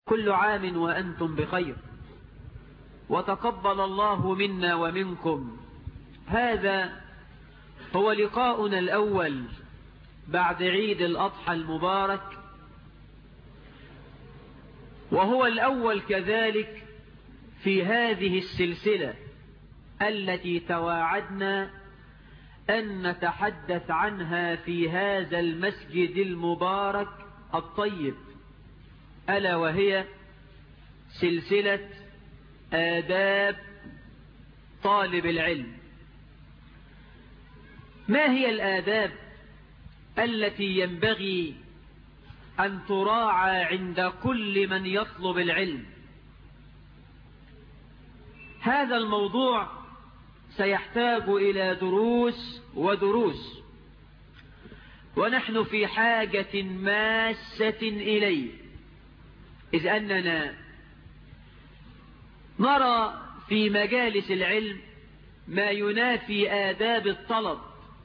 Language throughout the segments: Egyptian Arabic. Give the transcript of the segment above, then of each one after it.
كل عام وأنتم بخير وتقبل الله منا ومنكم هذا هو لقاؤنا الأول بعد عيد الأضحى المبارك وهو الأول كذلك في هذه السلسلة التي تواعدنا أن نتحدث عنها في هذا المسجد المبارك الطيب ألا وهي سلسلة آداب طالب العلم ما هي الآداب التي ينبغي أن تراعى عند كل من يطلب العلم هذا الموضوع سيحتاج إلى دروس ودروس ونحن في حاجة ماسة إليه إذ أننا نرى في مجالس العلم ما ينافي آداب الطلب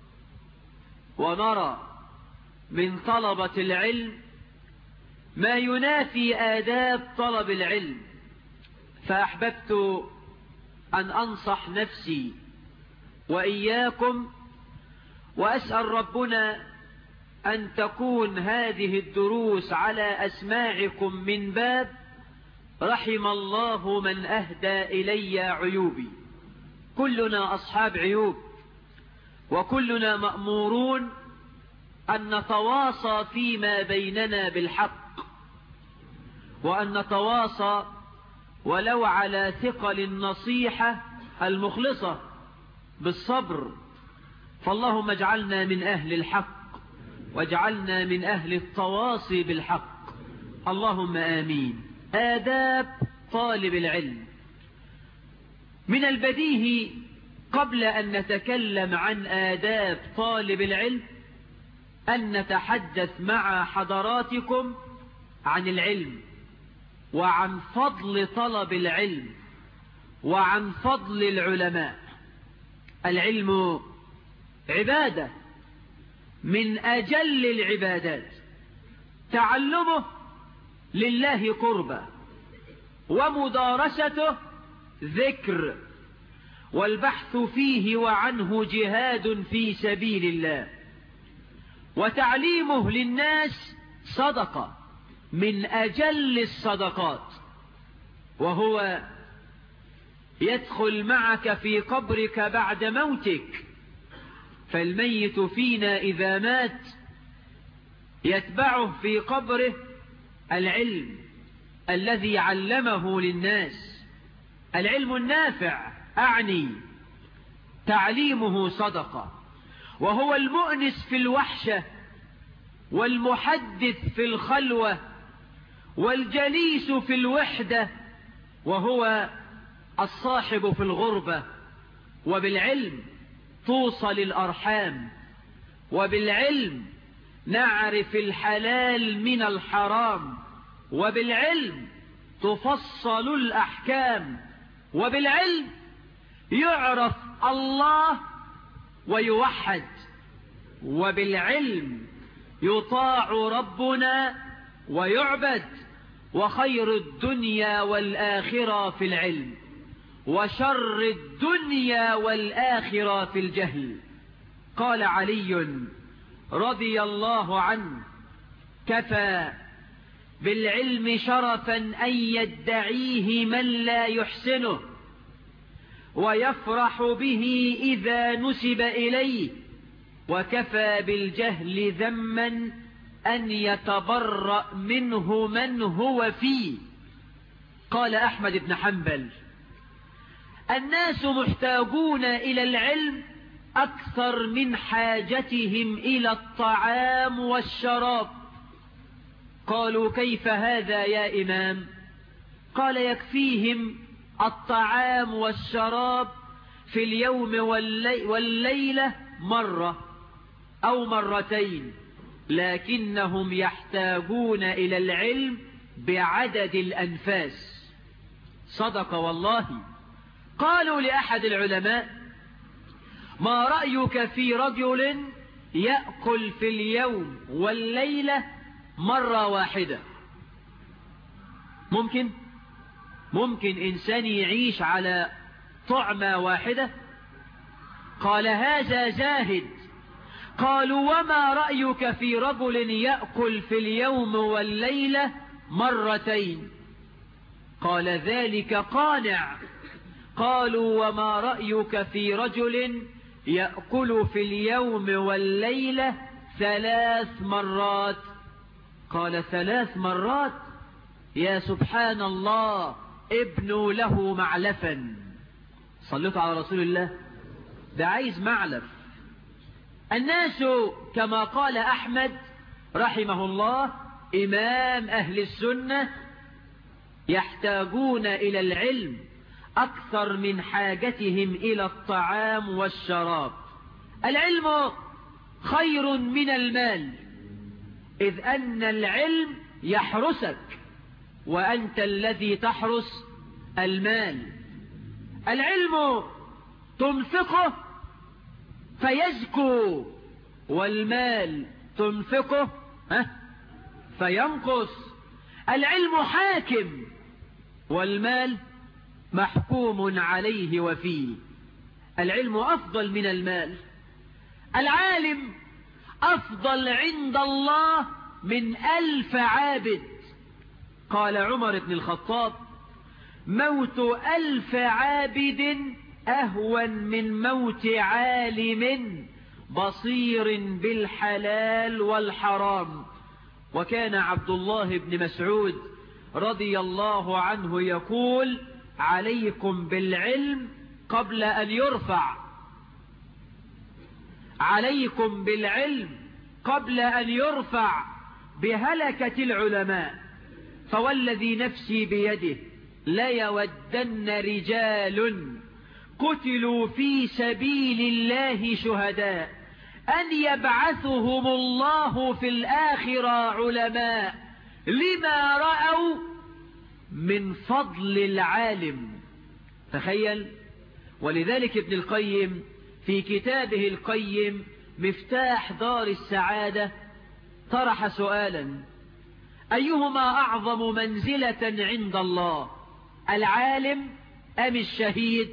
ونرى من طلبة العلم ما ينافي آداب طلب العلم فأحببت أن أنصح نفسي وإياكم وأسأل ربنا أن تكون هذه الدروس على أسماعكم من باب رحم الله من أهدى إلي عيوبي كلنا أصحاب عيوب وكلنا مأمورون أن نتواصى فيما بيننا بالحق وأن نتواصى ولو على ثقل النصيحة المخلصة بالصبر فاللهم اجعلنا من أهل الحق واجعلنا من أهل التواصي بالحق اللهم آمين آداب طالب العلم من البديهي قبل أن نتكلم عن آداب طالب العلم أن نتحدث مع حضراتكم عن العلم وعن فضل طلب العلم وعن فضل العلماء العلم عبادة من أجل العبادات تعلمه لله قربة ومدارسته ذكر والبحث فيه وعنه جهاد في سبيل الله وتعليمه للناس صدقة من أجل الصدقات وهو يدخل معك في قبرك بعد موتك فالميت فينا إذا مات يتبعه في قبره العلم الذي علمه للناس العلم النافع أعني تعليمه صدقة وهو المؤنس في الوحشة والمحدث في الخلوة والجليس في الوحدة وهو الصاحب في الغربة وبالعلم توصل الأرحام وبالعلم نعرف الحلال من الحرام وبالعلم تفصل الأحكام وبالعلم يعرف الله ويوحد وبالعلم يطاع ربنا ويعبد وخير الدنيا والآخرة في العلم وشر الدنيا والآخرة في الجهل قال علي رضي الله عنه كفى بالعلم شرفا أن يدعيه من لا يحسنه ويفرح به إذا نسب إليه وكفى بالجهل ذما أن يتبرأ منه من هو فيه قال أحمد بن حنبل الناس محتاجون إلى العلم أكثر من حاجتهم إلى الطعام والشراب قالوا كيف هذا يا إمام قال يكفيهم الطعام والشراب في اليوم والليلة مرة أو مرتين لكنهم يحتاجون إلى العلم بعدد الأنفاس صدق والله قالوا لأحد العلماء ما رأيك في رجل يأكل في اليوم والليلة مرة واحدة ممكن ممكن إنسان يعيش على طعمة واحدة قال هذا زاهد قالوا وما رأيك في رجل يأكل في اليوم والليلة مرتين قال ذلك قانع قالوا وما رأيك في رجل يأكل في اليوم والليلة ثلاث مرات قال ثلاث مرات يا سبحان الله ابنوا له معلفا صليتوا على رسول الله ده عايز معلف الناس كما قال أحمد رحمه الله إمام أهل السنة يحتاجون إلى العلم أكثر من حاجتهم إلى الطعام والشراب العلم خير من المال إذ أن العلم يحرسك وأنت الذي تحرس المال العلم تنفقه فيزكو والمال تنفقه ها فينقص العلم حاكم والمال محكوم عليه وفيه العلم أفضل من المال العالم أفضل عند الله من ألف عابد قال عمر بن الخطاب موت ألف عابد أهون من موت عالم بصير بالحلال والحرام وكان عبد الله بن مسعود رضي الله عنه يقول عليكم بالعلم قبل أن يرفع عليكم بالعلم قبل أن يرفع بهلكة العلماء فوالذي نفسي بيده ليودن رجال قتلوا في سبيل الله شهداء أن يبعثهم الله في الآخرة علماء لما رأوا من فضل العالم تخيل ولذلك ابن القيم في كتابه القيم مفتاح دار السعادة طرح سؤالا أيهما أعظم منزلة عند الله العالم أم الشهيد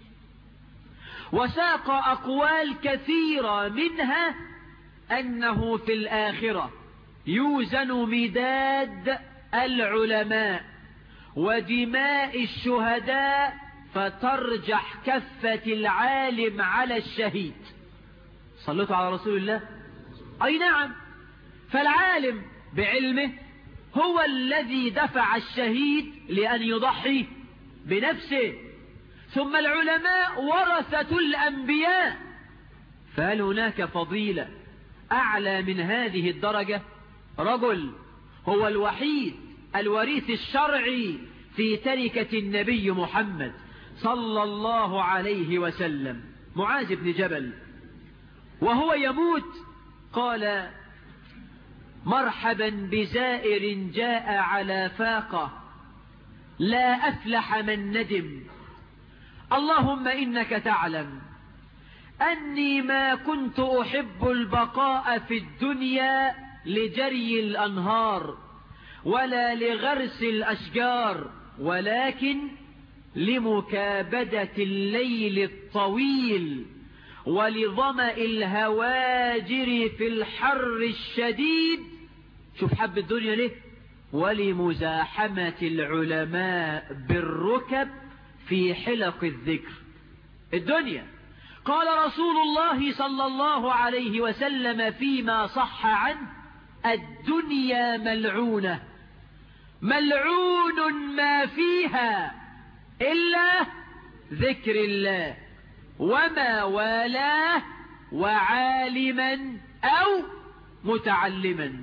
وساق أقوال كثيرة منها أنه في الآخرة يوزن مداد العلماء ودماء الشهداء فترجح كفة العالم على الشهيد صلتوا على رسول الله أي نعم فالعالم بعلمه هو الذي دفع الشهيد لأن يضحي بنفسه ثم العلماء ورثة الأنبياء فهل هناك فضيلة أعلى من هذه الدرجة رجل هو الوحيد الوريث الشرعي في تركة النبي محمد صلى الله عليه وسلم معاذ بن جبل وهو يموت قال مرحبا بزائر جاء على فاقة لا أفلح من ندم اللهم إنك تعلم أني ما كنت أحب البقاء في الدنيا لجري الأنهار ولا لغرس الأشجار ولكن لمكابدة الليل الطويل ولظمأ الهواجر في الحر الشديد شوف حب الدنيا ليه ولمزاحمة العلماء بالركب في حلق الذكر الدنيا قال رسول الله صلى الله عليه وسلم فيما صح عنه الدنيا ملعونة ملعون ما فيها إلا ذكر الله وما والاه وعالما أو متعلما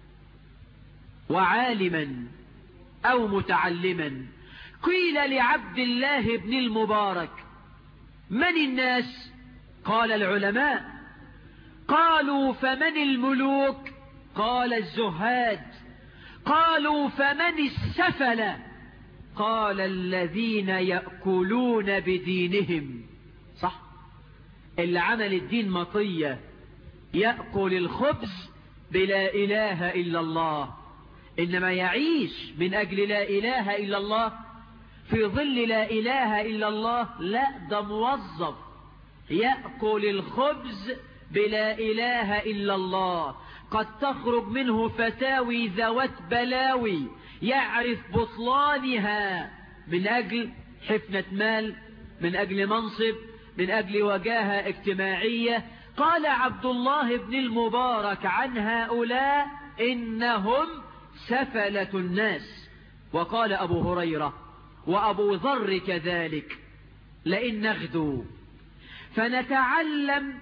وعالما أو متعلما قيل لعبد الله بن المبارك من الناس قال العلماء قالوا فمن الملوك قال الزهاد قالوا فمن السفل قال الذين يأكلون بدينهم صح اللي عمل الدين مطية يأكل الخبز بلا إله إلا الله إنما يعيش من أجل لا إله إلا الله في ظل لا إله إلا الله لا ده موظف يأكل الخبز بلا إله إلا الله قد تخرج منه فتاوي ذوات بلاوي يعرف بطلانها من أجل حفنة مال من أجل منصب من أجل وجاهة اجتماعية قال عبد الله بن المبارك عن هؤلاء إنهم سفلة الناس وقال أبو هريرة وأبو ذر كذلك لئن نغدو فنتعلم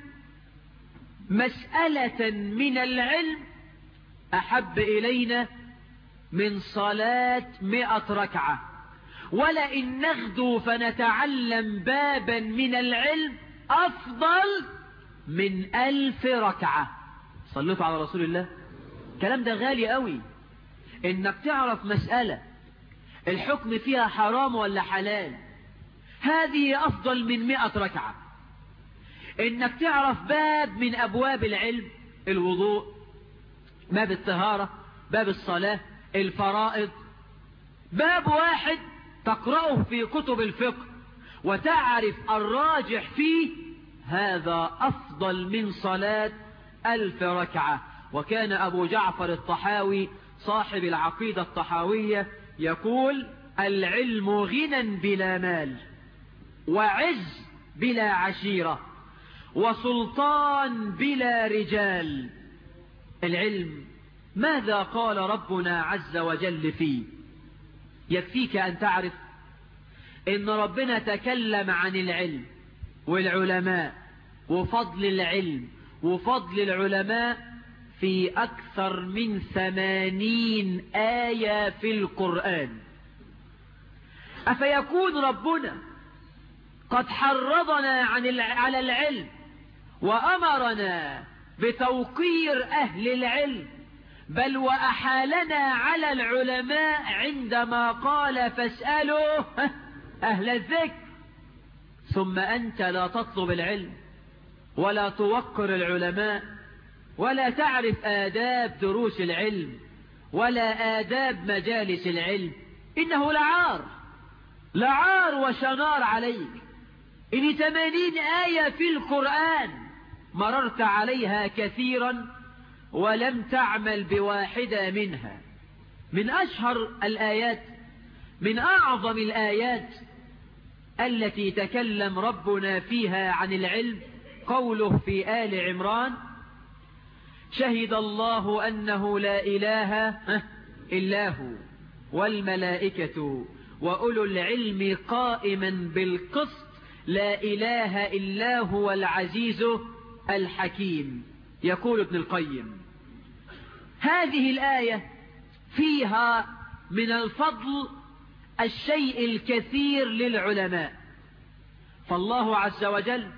مسألة من العلم أحب إلينا من صلاة مئة ركعة ولئن نغدو فنتعلم بابا من العلم أفضل من ألف ركعة صلوا على رسول الله الكلام ده غالي قوي انك تعرف مسألة الحكم فيها حرام ولا حلال هذه أفضل من مئة ركعة انك تعرف باب من أبواب العلم الوضوء باب الطهارة باب الصلاة الفرائض باب واحد تقرأه في كتب الفقه وتعرف الراجح فيه هذا أفضل من صلاة ألف ركعة وكان أبو جعفر الطحاوي صاحب العقيدة الطحاوية يقول العلم غنى بلا مال وعز بلا عشيرة وسلطان بلا رجال العلم ماذا قال ربنا عز وجل فيه يكفيك أن تعرف إن ربنا تكلم عن العلم والعلماء وفضل العلم وفضل العلماء في أكثر من ثمانين آية في القرآن أفيكون ربنا قد حرضنا عن على العلم وأمرنا بتوقير أهل العلم بل وأحالنا على العلماء عندما قال فاسألوا أهل الذكر ثم أنت لا تطلب العلم ولا توقر العلماء ولا تعرف آداب دروس العلم ولا آداب مجالس العلم إنه لعار لعار وشنار عليك إن ثمانين آية في القرآن مررت عليها كثيرا ولم تعمل بواحدة منها من أشهر الآيات من أعظم الآيات التي تكلم ربنا فيها عن العلم قوله في آل عمران شهد الله أنه لا إله إلا هو والملائكة وأولو العلم قائما بالقسط لا إله إلا هو العزيز الحكيم يقول ابن القيم هذه الآية فيها من الفضل الشيء الكثير للعلماء فالله عز وجل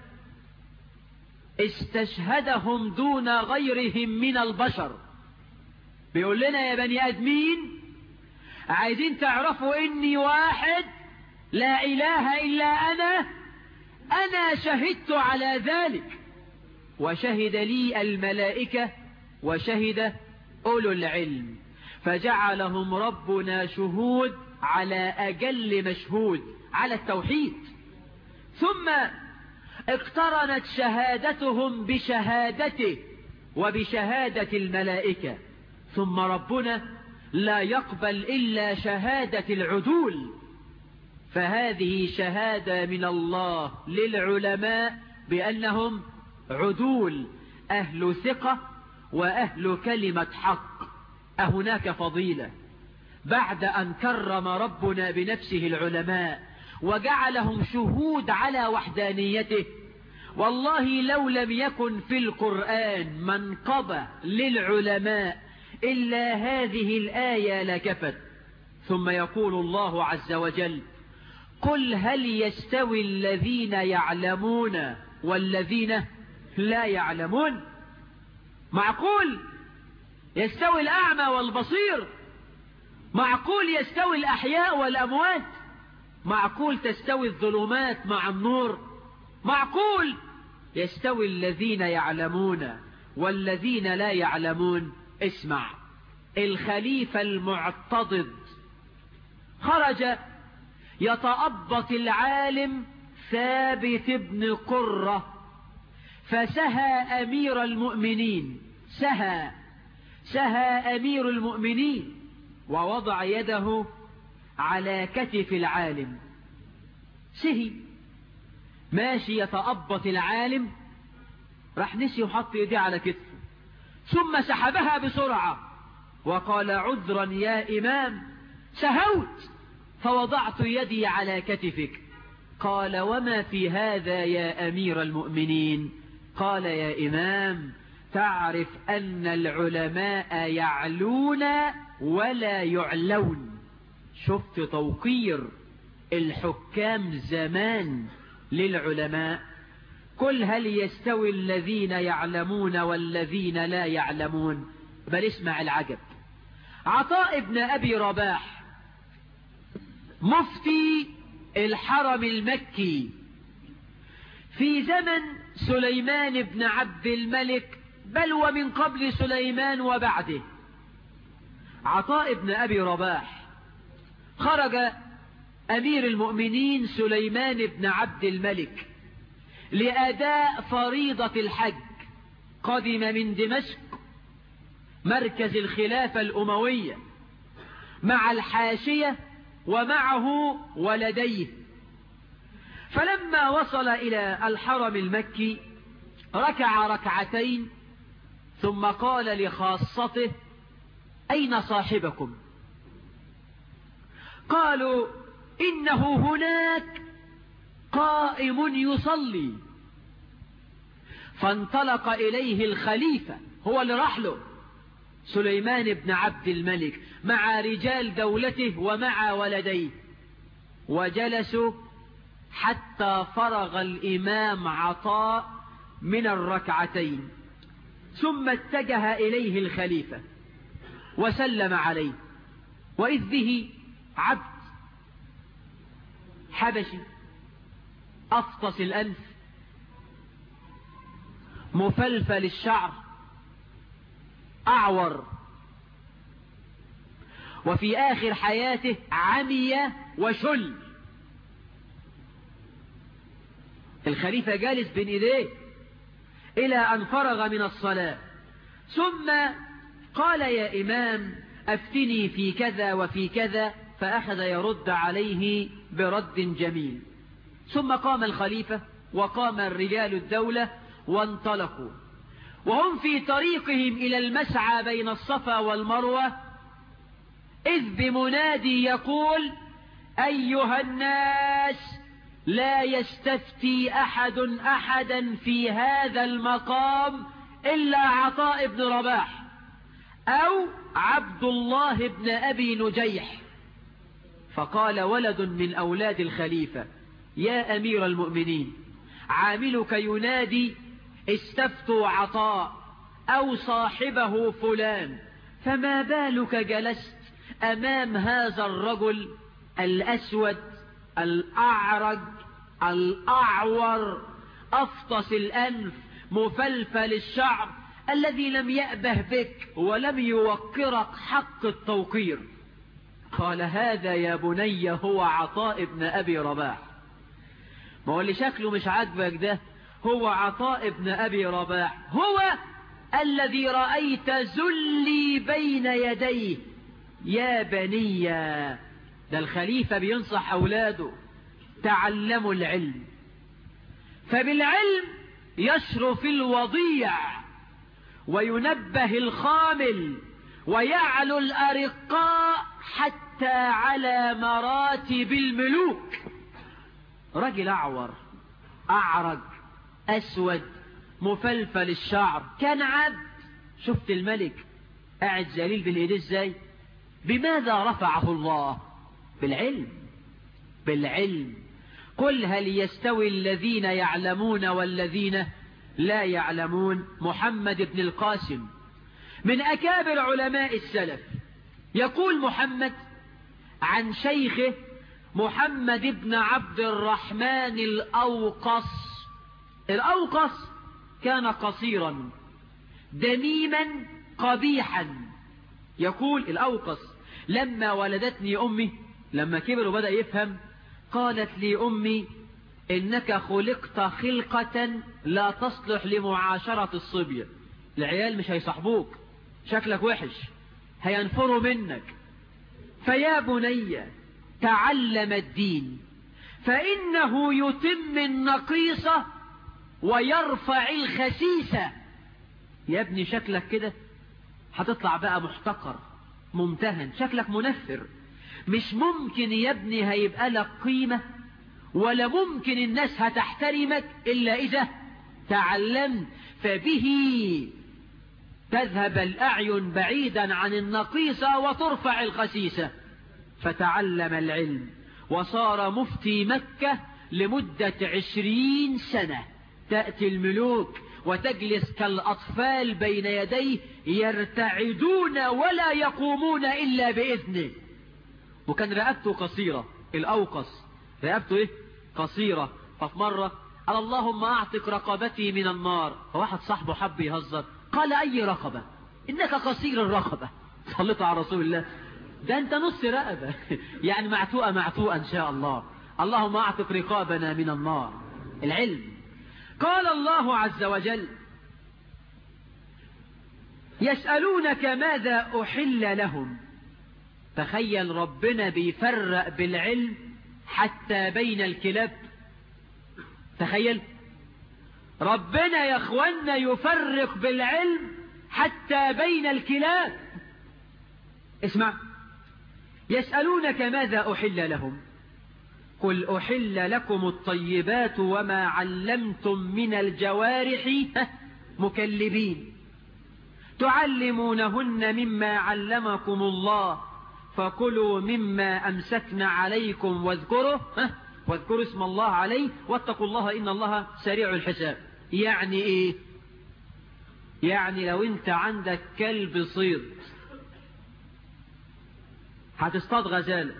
استشهدهم دون غيرهم من البشر بيقول لنا يا بني أدمين عايزين تعرفوا إني واحد لا إله إلا أنا أنا شهدت على ذلك وشهد لي الملائكة وشهد أولو العلم فجعلهم ربنا شهود على أجل مشهود على التوحيد ثم اقترنت شهادتهم بشهادته وبشهادة الملائكة ثم ربنا لا يقبل إلا شهادة العدول فهذه شهادة من الله للعلماء بأنهم عدول أهل ثقة وأهل كلمة حق أهناك فضيلة بعد أن كرم ربنا بنفسه العلماء وجعلهم شهود على وحدانيته والله لو لم يكن في القرآن منقبة للعلماء إلا هذه الآية لكفت ثم يقول الله عز وجل قل هل يستوي الذين يعلمون والذين لا يعلمون معقول يستوي الأعمى والبصير معقول يستوي الأحياء والأموات معقول تستوي الظلمات مع النور معقول يستوي الذين يعلمون والذين لا يعلمون اسمع الخليفة المعتضد خرج يتأبط العالم ثابت بن قرة فسهى أمير المؤمنين سهى سهى أمير المؤمنين ووضع يده على كتف العالم سهي ماشي يتأبط العالم راح نسي وحط يديه على كتفه ثم سحبها بسرعة وقال عذرا يا إمام سهوت فوضعت يدي على كتفك قال وما في هذا يا أمير المؤمنين قال يا إمام تعرف أن العلماء يعلون ولا يعلون شفت توقير الحكام زمان للعلماء قل هل يستوي الذين يعلمون والذين لا يعلمون بل اسمع العجب عطاء ابن أبي رباح مفتي الحرم المكي في زمن سليمان بن عبد الملك بل ومن قبل سليمان وبعده عطاء بن أبي رباح خرج أمير المؤمنين سليمان بن عبد الملك لأداء فريضة الحج قدم من دمشق مركز الخلافة الأموية مع الحاشية ومعه ولديه فلما وصل إلى الحرم المكي ركع ركعتين ثم قال لخاصته أين صاحبكم قالوا إنه هناك قائم يصلي فانطلق إليه الخليفة هو اللي راح له سليمان بن عبد الملك مع رجال دولته ومع ولديه وجلسوا حتى فرغ الإمام عطاء من الركعتين ثم اتجه إليه الخليفة وسلم عليه وإذ به عبد حبشي أفطس الأنف مفلفل الشعر أعور وفي آخر حياته عمي وشل الخليفة جالس بين إيديه إلى أن فرغ من الصلاة ثم قال يا إمام أفتني في كذا وفي كذا فأخذ يرد عليه برد جميل ثم قام الخليفة وقام الرجال الدولة وانطلقوا وهم في طريقهم إلى المسعى بين الصفا والمروة إذ بمنادي يقول أيها الناس لا يستفتي أحد أحدا في هذا المقام إلا عطاء بن رباح أو عبد الله بن أبي نجيح فقال ولد من أولاد الخليفة يا أمير المؤمنين عاملك ينادي استفتوا عطاء أو صاحبه فلان فما بالك جلست أمام هذا الرجل الأسود الأعرج الأعور أفطس الأنف مفلفل الشعر الذي لم يأبه بك ولم يوقرك حق التوقير قال هذا يا بني هو عطاء ابن أبي رباح ما هو اللي شكله مش عاجبك ده هو عطاء ابن أبي رباح هو الذي رأيت زلي بين يديه يا بني ده الخليفة بينصح أولاده تعلموا العلم فبالعلم يشرف الوضيع وينبه الخامل ويعلو الأرقاء حتى على مراتب الملوك رجل أعور أعرج أسود مفلفل الشعر كان عبد شفت الملك قاعد ذليل بالإيديه ازاي بماذا رفعه الله بالعلم بالعلم قل هل يستوي الذين يعلمون والذين لا يعلمون محمد بن القاسم من أكابر علماء السلف يقول محمد عن شيخه محمد بن عبد الرحمن الأوقص الأوقص كان قصيرا دميما قبيحا يقول الأوقص لما ولدتني أمي لما كبر وبدأ يفهم قالت لي أمي إنك خلقت خلقة لا تصلح لمعاشرة الصبية العيال مش هيصحبوك شكلك وحش هينفروا منك فيا بني تعلم الدين فإنه يتم النقيصة ويرفع الخسيسة يا ابني شكلك كده هتطلع بقى محتقر ممتهن شكلك منفر مش ممكن يا ابني هيبقى لك قيمة ولا ممكن الناس هتحترمك إلا إذا تعلمت فبه تذهب الأعين بعيدا عن النقيصة وترفع الخسيسة فتعلم العلم وصار مفتي مكة لمدة عشرين سنة تأتي الملوك وتجلس كالأطفال بين يديه يرتعدون ولا يقومون إلا بإذنه وكان رقبته قصيرة الأوقص رقبته إيه؟ قصيرة ففي مرة قال اللهم أعتق رقبتي من النار فواحد صاحبه حب يهزر قال أي رقبة إنك قصير الرقبة صلت على رسول الله ده أنت نص رقبة يعني معتوءة معتوءة إن شاء الله اللهم أعتق رقابنا من النار العلم قال الله عز وجل يسألونك ماذا أحل لهم تخيل ربنا بيفرق بالعلم حتى بين الكلاب تخيل ربنا يا اخوانا يفرق بالعلم حتى بين الكلاب اسمع يسألونك ماذا أحل لهم قل أحل لكم الطيبات وما علمتم من الجوارح مكلبين تعلمونهن مما علمكم الله فكلوا مما أمسكن عليكم واذكروا واذكروا اسم الله عليه واتقوا الله إن الله سريع الحساب يعني إيه يعني لو انت عندك كلب صيد هتصطاد غزالة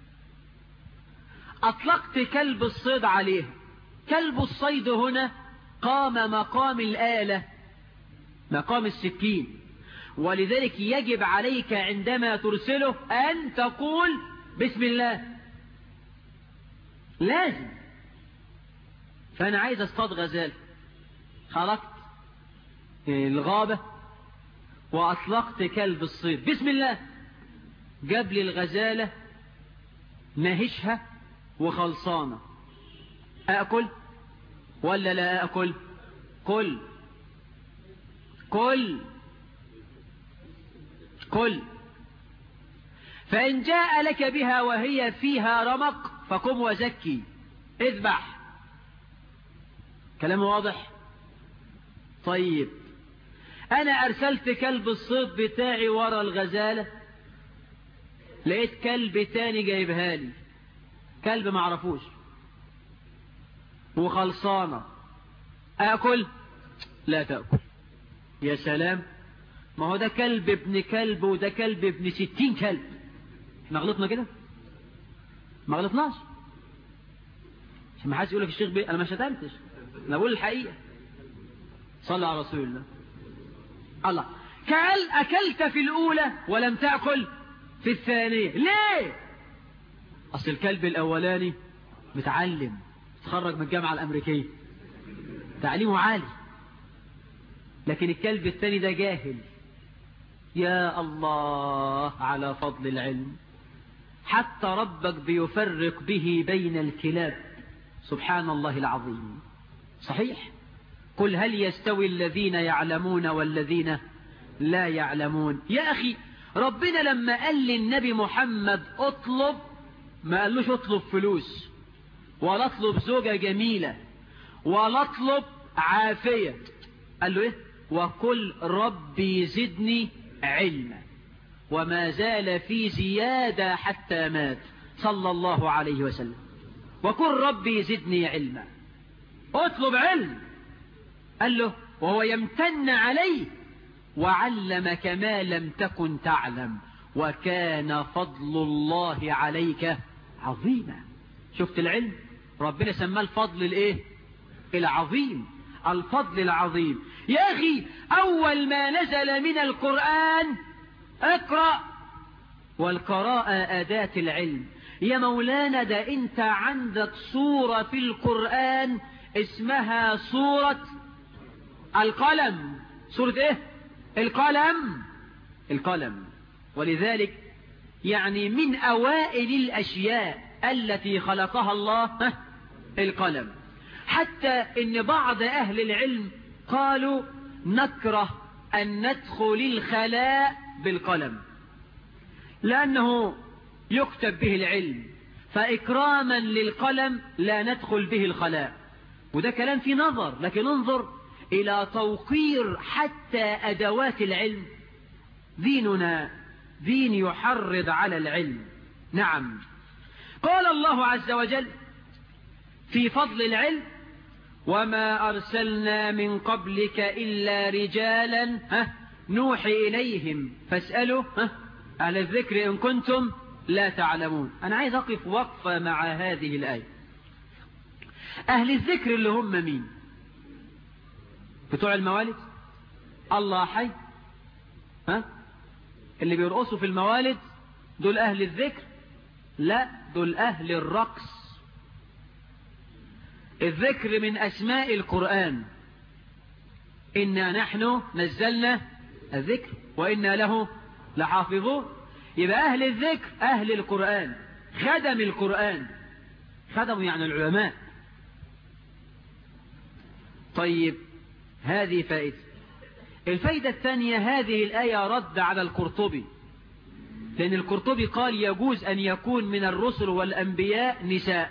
أطلقت كلب الصيد عليه كلب الصيد هنا قام مقام الآلة مقام السكين ولذلك يجب عليك عندما ترسله أن تقول بسم الله لازم فأنا عايز اصطاد غزال خرجت الغابة وأطلقت كلب الصيد بسم الله جاب لي الغزالة نهشها وخلصانة أأكل ولا لا أأكل كل كل كل فإن جاء لك بها وهي فيها رمق فقم وزكي اذبح كلام واضح طيب أنا أرسلت كلب الصيد بتاعي ورا الغزالة لقيت كلب تاني جايبها لي كلب معرفوش وخلصانة أكل لا تأكل يا سلام ما هو ده كلب ابن كلب وده كلب ابن ستين كلب احنا غلطنا كده ما غلطناش عشان ما حدش يقول لك الشيخ بيه انا ما شتمتش انا بقول الحقيقه صلى على رسول الله الله كأل أكلت في الأولى ولم تأكل في الثانية ليه أصل الكلب الأولاني متعلم تخرج من الجامعة الأمريكية تعليمه عالي لكن الكلب الثاني ده جاهل يا الله على فضل العلم حتى ربك بيفرق به بين الكلاب سبحان الله العظيم صحيح قل هل يستوي الذين يعلمون والذين لا يعلمون يا أخي ربنا لما قال للنبي محمد اطلب ما قالوش اطلب فلوس ولا اطلب زوجة جميلة ولا اطلب عافية قال له ايه وقل ربي زدني علما وما زال في زيادة حتى مات صلى الله عليه وسلم وقل ربي زدني علما اطلب علم قال له وهو يمتن عليه وعلمك ما لم تكن تعلم وكان فضل الله عليك عظيما شفت العلم ربنا سماه الفضل الايه العظيم الفضل العظيم يا أخي أول ما نزل من القرآن اقرأ والقراءة أداة العلم يا مولانا ده انت عندك صورة في القرآن اسمها صورة القلم صورة ايه القلم القلم ولذلك يعني من أوائل الأشياء التي خلقها الله القلم حتى ان بعض أهل العلم قالوا نكره أن ندخل الخلاء بالقلم لأنه يكتب به العلم فإكراما للقلم لا ندخل به الخلاء وده كلام في نظر لكن انظر إلى توقير حتى أدوات العلم ديننا دين يحرض على العلم نعم قال الله عز وجل في فضل العلم وما أرسلنا من قبلك إلا رجالا ها نوحي إليهم فاسألوا ها أهل الذكر إن كنتم لا تعلمون أنا عايز أقف وقفة مع هذه الآية أهل الذكر اللي هم مين بتوع الموالد الله حي ها اللي بيرقصوا في الموالد دول أهل الذكر لا دول أهل الرقص الذكر من أسماء القرآن إنا نحن نزلنا الذكر وإنا له لحافظون يبقى أهل الذكر أهل القرآن خدم القرآن خدم يعني العلماء طيب هذه فائدة الفائدة الثانية هذه الآية رد على القرطبي لأن القرطبي قال يجوز أن يكون من الرسل والأنبياء نساء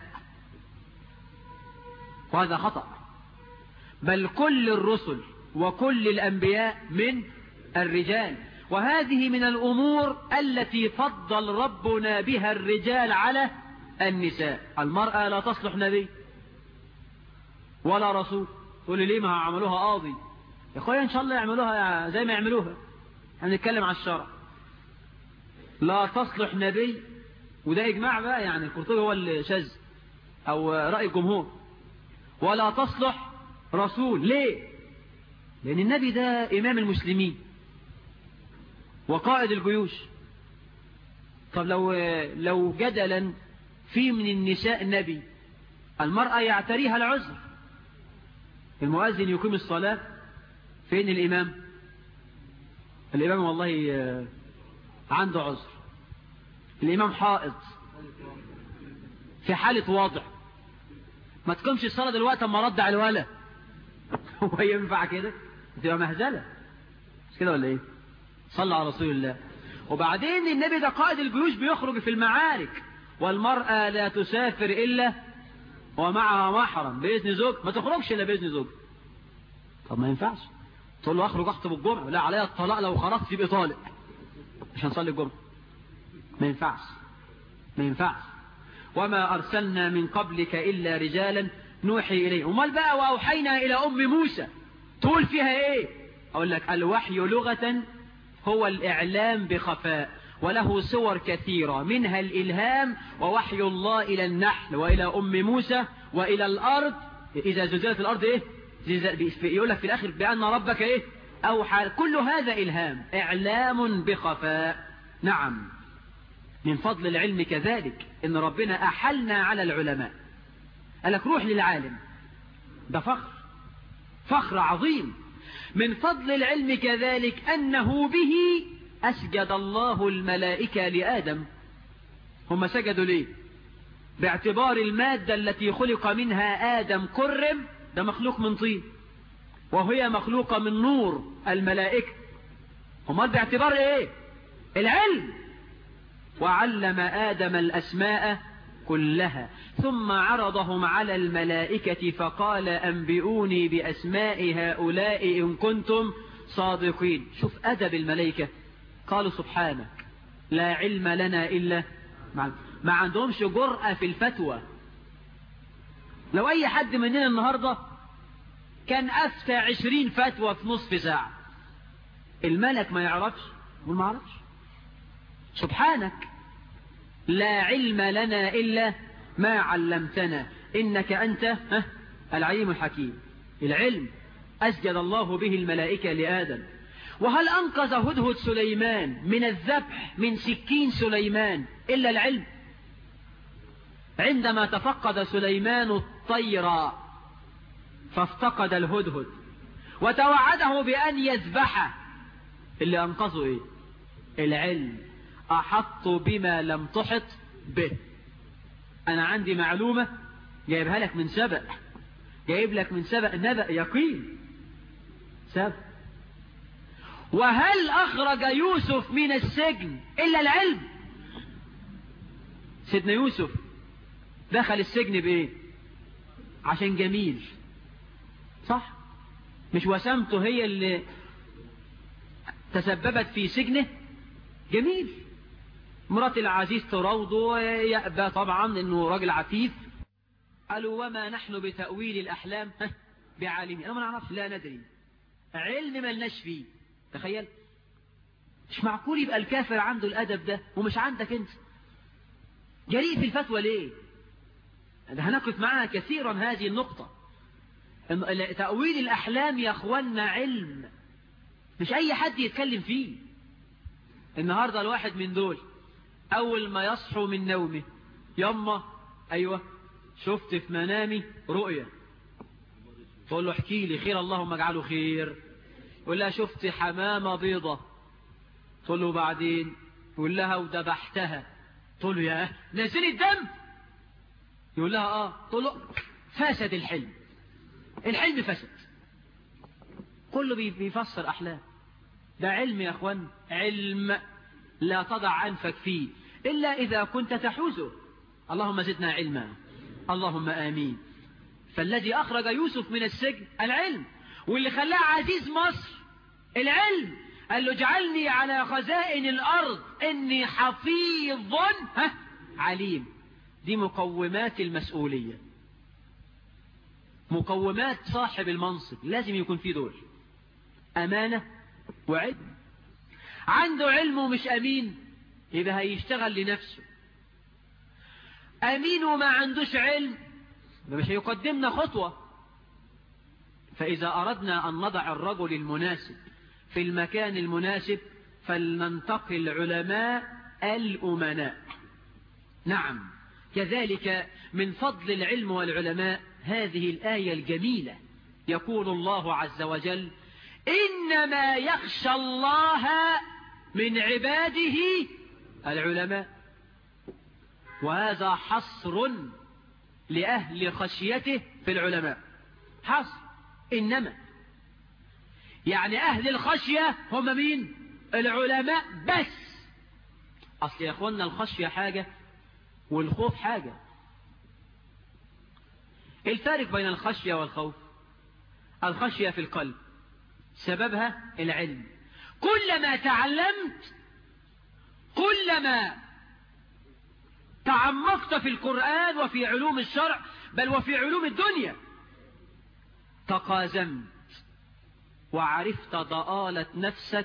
وهذا خطأ بل كل الرسل وكل الأنبياء من الرجال وهذه من الأمور التي فضل ربنا بها الرجال على النساء المرأة لا تصلح نبي ولا رسول تقول لي ليه ما عملوها قاضي يا اخويا ان شاء الله يعملوها زي ما يعملوها هنتكلم عن الشرع لا تصلح نبي وده اجماع بقى يعني القرطبي هو اللي شاذ او رأي الجمهور ولا تصلح رسول ليه لان النبي ده امام المسلمين وقائد الجيوش طب لو لو جدلا في من النساء نبي المرأة يعتريها العذر المؤذن يقيم الصلاة فين الإمام الإمام والله عنده عذر الإمام حائط في حالة واضع ما تقومش الصلاة دلوقتي اما رد على الولا هو ينفع كده تبقى مهزلة مش كده ولا ايه صلى على رسول الله وبعدين النبي ده قائد الجيوش بيخرج في المعارك والمرأة لا تسافر إلا ومعها محرم بإذن زوج ما تخرجش إلا بإذن زوج طب ما ينفعش تقول له أخرج أخطب الجمعة لا عليا الطلاق لو خرجت يبقى طالق مش هنصلي الجمعة ما ينفعش ما ينفعش وما أرسلنا من قبلك إلا رجالا نوحي إليه امال بقى وأوحينا إلى أم موسى تقول فيها إيه أقول لك الوحي لغة هو الإعلام بخفاء وله صور كثيرة منها الإلهام ووحي الله إلى النحل وإلى أم موسى وإلى الأرض إذا زلزلت الأرض إيه يقول لك في الآخر بأن ربك إيه أوحى كل هذا إلهام إعلام بخفاء نعم من فضل العلم كذلك إن ربنا أحلنا على العلماء قال لك روح للعالم ده فخر فخر عظيم من فضل العلم كذلك أنه به أسجد الله الملائكة لآدم هم سجدوا ليه باعتبار المادة التي خلق منها آدم كرم ده مخلوق من طين وهي مخلوقة من نور الملائكة هم باعتبار ايه العلم وعلم آدم الأسماء كلها ثم عرضهم على الملائكة فقال أنبئوني بأسماء هؤلاء إن كنتم صادقين شوف أدب الملائكة قالوا سبحانك لا علم لنا إلا ما عندهمش جرأة في الفتوى لو أي حد مننا النهاردة كان أفتى عشرين فتوى في نصف ساعة الملك ما يعرفش يقول ما عرفش سبحانك لا علم لنا إلا ما علمتنا إنك أنت العليم الحكيم العلم أسجد الله به الملائكة لآدم وهل أنقذ هدهد سليمان من الذبح من سكين سليمان إلا العلم عندما تفقد سليمان الطير فافتقد الهدهد وتوعده بأن يذبحه اللي أنقذه إيه العلم أحط بما لم تحط به أنا عندي معلومة جايبها لك من سبق جايب لك من سبق نبأ يقين سبق وهل أخرج يوسف من السجن إلا العلم سيدنا يوسف دخل السجن بإيه عشان جميل صح مش وسامته هي اللي تسببت في سجنه جميل مرات العزيز تروضه ويأبى طبعا انه راجل عفيف قالوا وما نحن بتأويل الأحلام بعالمين أنا ما نعرفش لا ندري علم ما لناش فيه تخيل مش معقول يبقى الكافر عنده الأدب ده ومش عندك انت جريء في الفتوى ليه هنقف معها كثيرا هذه النقطة تأويل الأحلام يا أخوانا علم مش أي حد يتكلم فيه النهاردة الواحد من دول أول ما يصحو من نومه يما أيوة شفت في منامي رؤية تقول له احكي لي خير اللهم اجعله خير يقول لها شفت حمامة بيضة تقول له بعدين يقول لها وذبحتها تقول له يا نزلي الدم يقول لها اه تقول له فسد الحلم الحلم فسد كله بيفسر أحلام ده علم يا أخوان علم لا تضع أنفك فيه إلا إذا كنت تحوزه اللهم زدنا علما اللهم آمين فالذي أخرج يوسف من السجن العلم واللي خلاه عزيز مصر العلم قال له اجعلني على خزائن الأرض إني حفيظ ها عليم دي مقومات المسؤولية مقومات صاحب المنصب لازم يكون فيه دول أمانة وعلم عنده علم ومش أمين يبقى هيشتغل لنفسه أمين وما عندوش علم مش هيقدمنا خطوة فإذا أردنا أن نضع الرجل المناسب في المكان المناسب فلننتقي العلماء الأمناء نعم كذلك من فضل العلم والعلماء هذه الآية الجميلة يقول الله عز وجل إنما يخشى الله من عباده العلماء وهذا حصر لأهل خشيته في العلماء حصر إنما يعني أهل الخشية هم مين العلماء بس أصل يا أخوانا الخشية حاجة والخوف حاجة الفارق بين الخشية والخوف الخشية في القلب سببها العلم كلما تعلمت كلما تعمقت في القرآن وفي علوم الشرع بل وفي علوم الدنيا تقازمت وعرفت ضآلة نفسك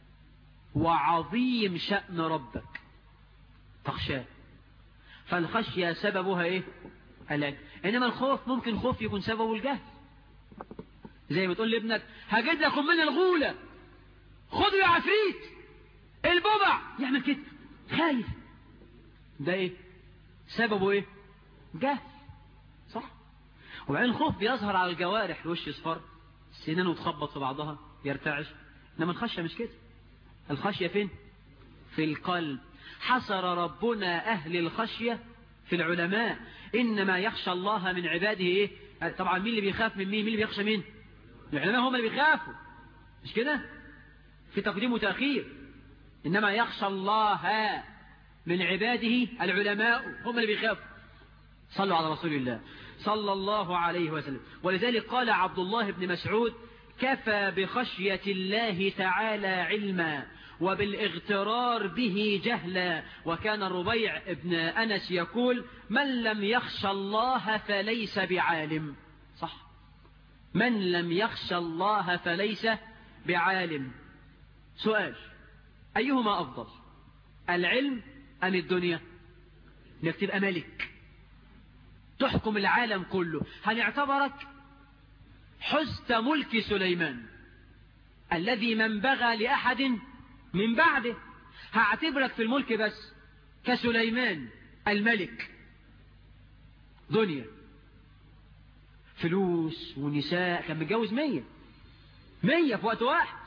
وعظيم شأن ربك تخشاه فالخشية سببها ايه العلم انما الخوف ممكن خوف يكون سببه الجهل زي ما تقول لابنك هجد لكم من الغولة خذوا يا عفريت الببع يعمل كده خايف ده ايه سببه ايه جهل صح وبعدين الخوف بيظهر على الجوارح الوش يصفر سنانه تخبط في بعضها يرتعش انما الخشية مش كده الخشية فين في القلب حصر ربنا أهل الخشية في العلماء إنما يخشى الله من عباده إيه؟ طبعا مين اللي بيخاف من مين مين اللي بيخشى مين العلماء هم اللي بيخافوا مش كده في تقديم وتأخير إنما يخشى الله من عباده العلماء هم اللي بيخافوا صلوا على رسول الله صلى الله عليه وسلم ولذلك قال عبد الله بن مسعود كفى بخشية الله تعالى علما وبالاغترار به جهلا وكان الربيع ابن أنس يقول من لم يخشى الله فليس بعالم صح من لم يخشى الله فليس بعالم سؤال أيهما أفضل العلم أم الدنيا انك تبقى ملك تحكم العالم كله هنعتبرك حزت ملك سليمان الذي من بغى لأحد من بعده هعتبرك في الملك بس كسليمان الملك دنيا فلوس ونساء كان متجوز مية مية في وقت واحد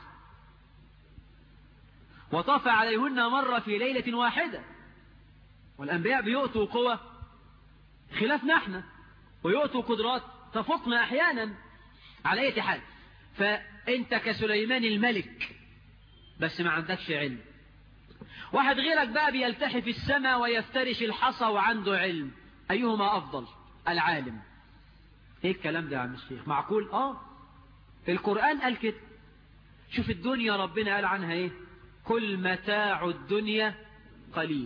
وطاف عليهن مرة في ليلة واحدة والأنبياء بيؤتوا قوة خلاف نحن ويؤتوا قدرات تفوقنا أحيانا على أي حال فأنت كسليمان الملك بس ما عندكش علم واحد غيرك بقى بيلتحي في السماء ويفترش الحصى وعنده علم أيهما أفضل العالم ايه الكلام ده يا عم الشيخ معقول اه القرآن قال كده شوف الدنيا ربنا قال عنها ايه كل متاع الدنيا قليل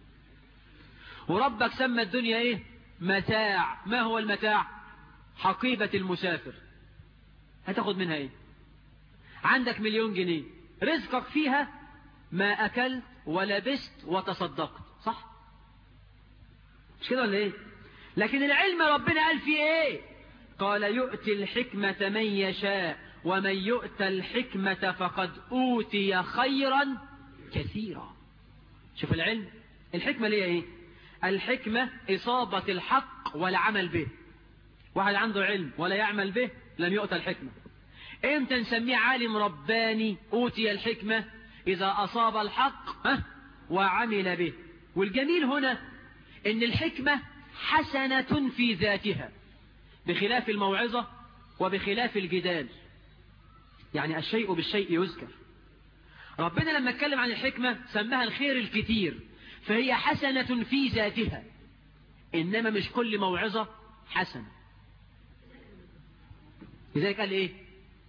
وربك سمى الدنيا ايه متاع ما هو المتاع حقيبة المسافر هتاخد منها ايه عندك مليون جنيه رزقك فيها ما أكلت ولبست وتصدقت صح مش كده ولا ايه لكن العلم ربنا قال فيه ايه قال يؤتي الحكمة من يشاء ومن يؤت الحكمة فقد أوتي خيرا كثيرا شوف العلم الحكمة ليه ايه الحكمة إصابة الحق والعمل به واحد عنده علم ولا يعمل به لم يؤتى الحكمة امتى نسميه عالم رباني أوتي الحكمة إذا أصاب الحق ها وعمل به والجميل هنا ان الحكمة حسنة في ذاتها بخلاف الموعظة وبخلاف الجدال يعني الشيء بالشيء يذكر ربنا لما اتكلم عن الحكمة سماها الخير الكتير فهي حسنة في ذاتها إنما مش كل موعظة حسنة لذلك قال إيه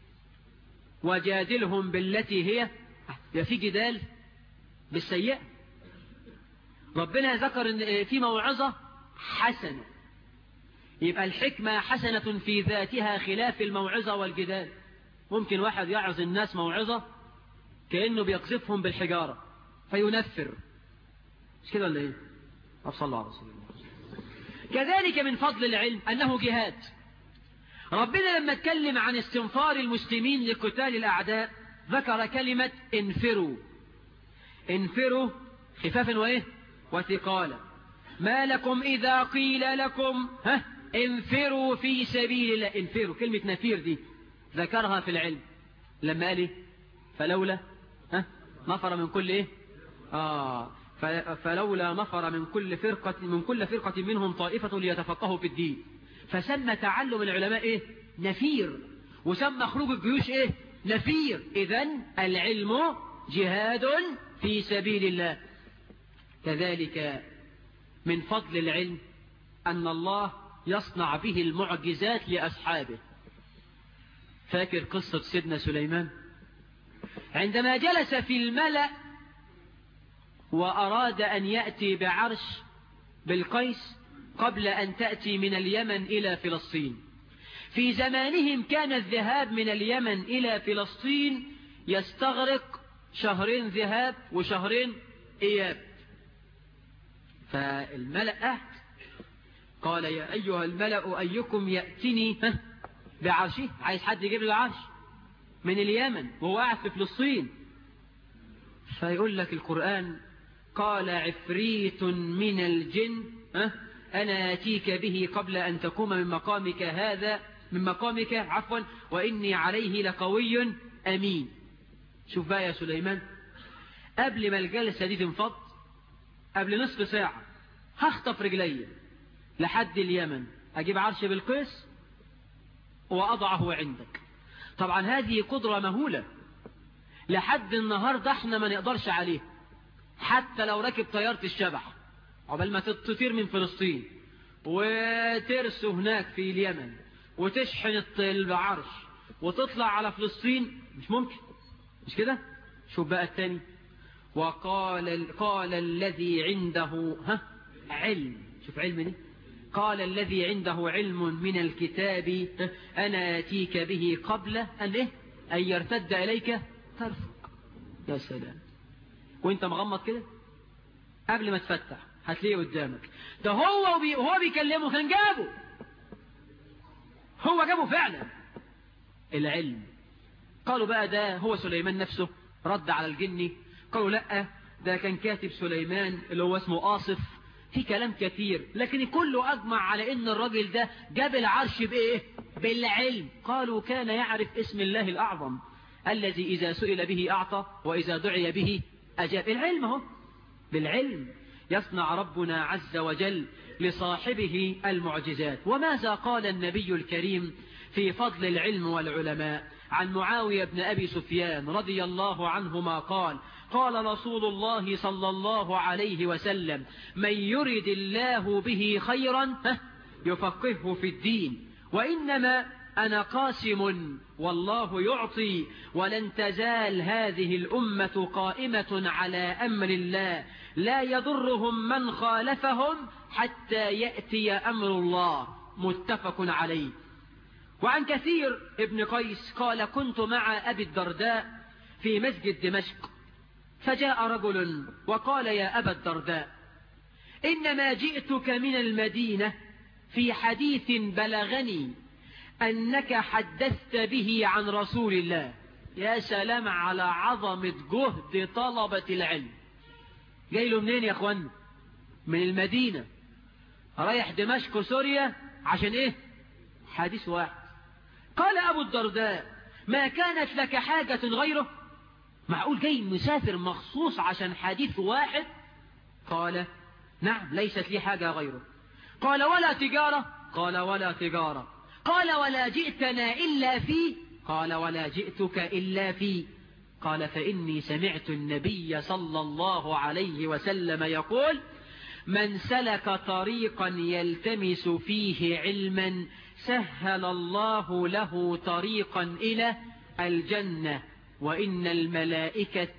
وجادلهم بالتي هي يا في جدال بالسيئة ربنا ذكر ان في موعظة حسنة يبقى الحكمة حسنة في ذاتها خلاف الموعظة والجدال ممكن واحد يعظ الناس موعظة كأنه بيقذفهم بالحجارة فينفر مش كده ولا ايه صلى الله عليه وسلم كذلك من فضل العلم أنه جهاد ربنا لما اتكلم عن استنفار المسلمين لقتال الأعداء ذكر كلمة انفروا انفروا خفافا وإيه وثقالا ما لكم إذا قيل لكم ها انفروا في سبيل الله انفروا كلمة نفير دي ذكرها في العلم لما قال إيه فلولا ها نفر من كل إيه آه فلولا نفر من كل فرقة من كل فرقة منهم طائفة ليتفقهوا في الدين فسمى تعلم العلماء إيه نفير وسمى خروج الجيوش إيه نفير إذن العلم جهاد في سبيل الله كذلك من فضل العلم أن الله يصنع به المعجزات لأصحابه فاكر قصة سيدنا سليمان عندما جلس في الملأ وأراد أن يأتي بعرش بالقيس قبل أن تأتي من اليمن إلى فلسطين في زمانهم كان الذهاب من اليمن إلى فلسطين يستغرق شهرين ذهاب وشهرين إياب فالملأ قعد قال يا أيها الملأ أيكم يأتني بعرشه عايز حد يجيب له عرش من اليمن وهو قاعد في فلسطين فيقول لك القرآن قال عفريت من الجن أنا أتيك به قبل أن تقوم من مقامك هذا من مقامك عفوا وإني عليه لقوي أمين شوف بقى يا سليمان قبل ما الجلسة دي تنفض قبل نصف ساعة هخطف رجلي لحد اليمن أجيب عرش بالقيس وأضعه عندك طبعا هذه قدرة مهولة لحد النهاردة احنا ما نقدرش عليه حتى لو ركب طيارة الشبح عقبال ما تطير من فلسطين وترسو هناك في اليمن وتشحن العرش وتطلع على فلسطين مش ممكن مش كده شوف بقى الثاني وقال قال الذي عنده ها علم شوف علم دي قال الذي عنده علم من الكتاب أنا أتيك به قبل أن, إيه؟ أن يرتد إليك ترفق يا سلام وانت مغمض كده قبل ما تفتح هتلاقيه قدامك ده هو وبي... وهو بيكلمه كان جابه هو جابه فعلا العلم قالوا بقى ده هو سليمان نفسه رد على الجني قالوا لا ده كان كاتب سليمان اللي هو اسمه آصف في كلام كثير لكن كله أجمع على إن الراجل ده جاب العرش بإيه بالعلم قالوا كان يعرف اسم الله الأعظم الذي إذا سئل به أعطى وإذا دعي به أجاب العلم هو بالعلم يصنع ربنا عز وجل لصاحبه المعجزات وماذا قال النبي الكريم في فضل العلم والعلماء عن معاوية بن أبي سفيان رضي الله عنهما قال قال رسول الله صلى الله عليه وسلم من يرد الله به خيرا يفقهه في الدين وإنما أنا قاسم والله يعطي ولن تزال هذه الأمة قائمة على أمر الله لا يضرهم من خالفهم حتى يأتي أمر الله متفق عليه وعن كثير ابن قيس قال كنت مع أبي الدرداء في مسجد دمشق فجاء رجل وقال يا أبا الدرداء إنما جئتك من المدينة في حديث بلغني أنك حدثت به عن رسول الله يا سلام على عظمة جهد طلبة العلم جاي له منين يا أخوان من المدينة رايح دمشق سوريا عشان ايه حديث واحد قال أبو الدرداء ما كانت لك حاجة غيره معقول جاي مسافر مخصوص عشان حديث واحد قال نعم ليست لي حاجة غيره قال ولا تجارة قال ولا تجارة قال ولا جئتنا إلا في قال ولا جئتك إلا في قال فإني سمعت النبي صلى الله عليه وسلم يقول من سلك طريقا يلتمس فيه علما سهل الله له طريقا إلى الجنة وإن الملائكة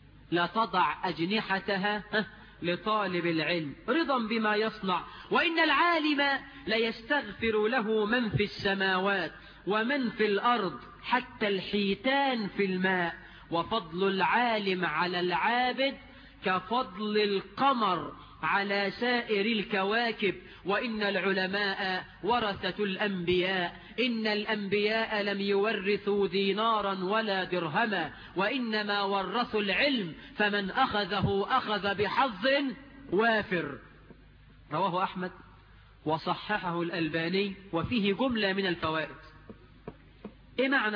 لتضع أجنحتها لطالب العلم رضا بما يصنع وإن العالم ليستغفر له من في السماوات ومن في الأرض حتى الحيتان في الماء وفضل العالم على العابد كفضل القمر على سائر الكواكب وإن العلماء ورثة الأنبياء إن الأنبياء لم يورثوا دينارا ولا درهما وإنما ورثوا العلم فمن أخذه أخذ بحظ وافر رواه أحمد وصححه الألباني وفيه جملة من الفوائد إيه معنى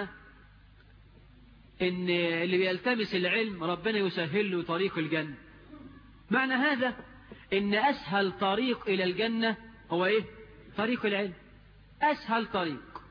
إن اللي بيلتمس العلم ربنا يسهل له طريق الجنة معنى هذا إن أسهل طريق إلى الجنة هو إيه طريق العلم أسهل طريق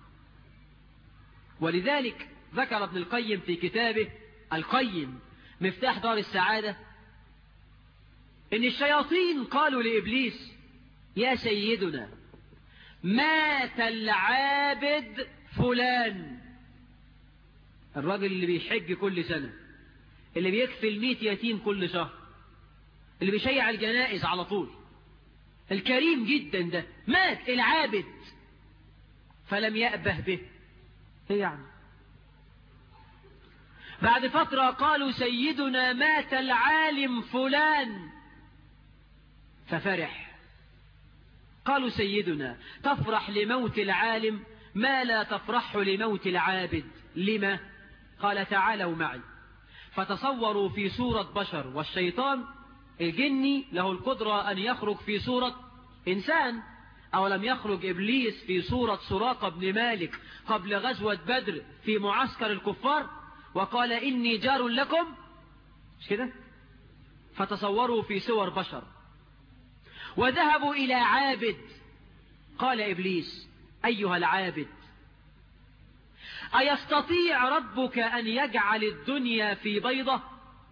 ولذلك ذكر ابن القيم في كتابه القيم مفتاح دار السعادة إن الشياطين قالوا لإبليس يا سيدنا مات العابد فلان الراجل اللي بيحج كل سنة اللي بيكفي الميت يتيم كل شهر اللي بيشيع الجنائز على طول الكريم جدا ده مات العابد فلم يأبه به ايه يعني بعد فترة قالوا سيدنا مات العالم فلان ففرح قالوا سيدنا تفرح لموت العالم ما لا تفرح لموت العابد لما قال تعالوا معي فتصوروا في صورة بشر والشيطان الجني له القدرة أن يخرج في صورة إنسان أو لم يخرج إبليس في صورة سراقة بن مالك قبل غزوة بدر في معسكر الكفار وقال إني جار لكم مش كده فتصوروا في صور بشر وذهبوا إلى عابد قال إبليس أيها العابد أيستطيع ربك أن يجعل الدنيا في بيضة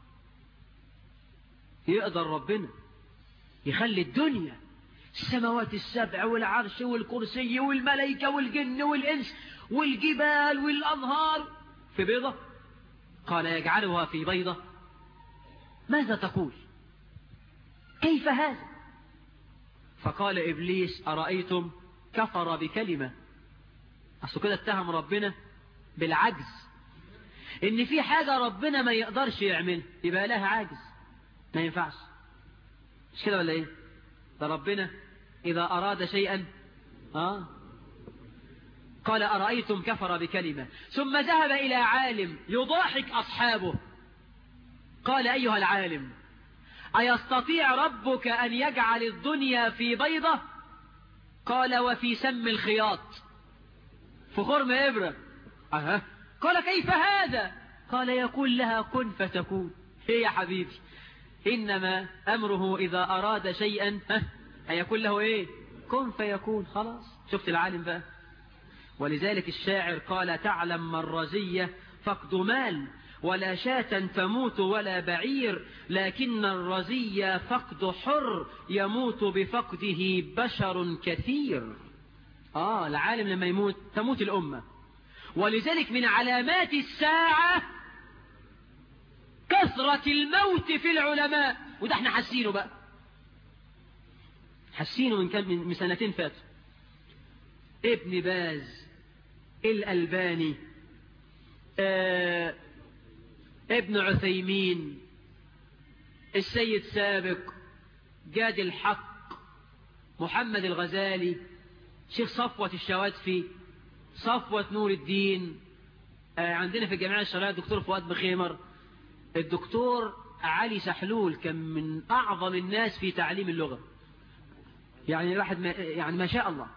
يقدر ربنا يخلي الدنيا السماوات السبع والعرش والكرسي والملائكة والجن والإنس والجبال والأنهار في بيضة قال يجعلها في بيضة ماذا تقول كيف هذا فقال إبليس أرأيتم كفر بكلمة أصل كده اتهم ربنا بالعجز إن في حاجة ربنا ما يقدرش يعمل يبقى لها عاجز ما ينفعش مش كده ولا ايه ده ربنا إذا أراد شيئا آه قال أرأيتم كفر بكلمة ثم ذهب إلى عالم يضاحك أصحابه قال أيها العالم أيستطيع ربك أن يجعل الدنيا في بيضة قال وفي سم الخياط في خرم إبرة أه. قال كيف هذا قال يقول لها كن فتكون هي يا حبيبي إنما أمره إذا أراد شيئا هيكون له إيه كن فيكون خلاص شفت العالم بقى ولذلك الشاعر قال تعلم مرزية فقد مال ولا شاة تموت ولا بعير لكن الرزي فقد حر يموت بفقده بشر كثير آه العالم لما يموت تموت الأمة ولذلك من علامات الساعة كثرة الموت في العلماء وده احنا حاسينه بقى حاسينه من كم من سنتين فاتوا ابن باز الألباني آه ابن عثيمين السيد سابق جاد الحق محمد الغزالي شيخ صفوة الشواتفي صفوة نور الدين آه عندنا في الجامعة الشرعية الدكتور فؤاد بخيمر الدكتور علي سحلول كان من أعظم الناس في تعليم اللغة يعني الواحد ما يعني ما شاء الله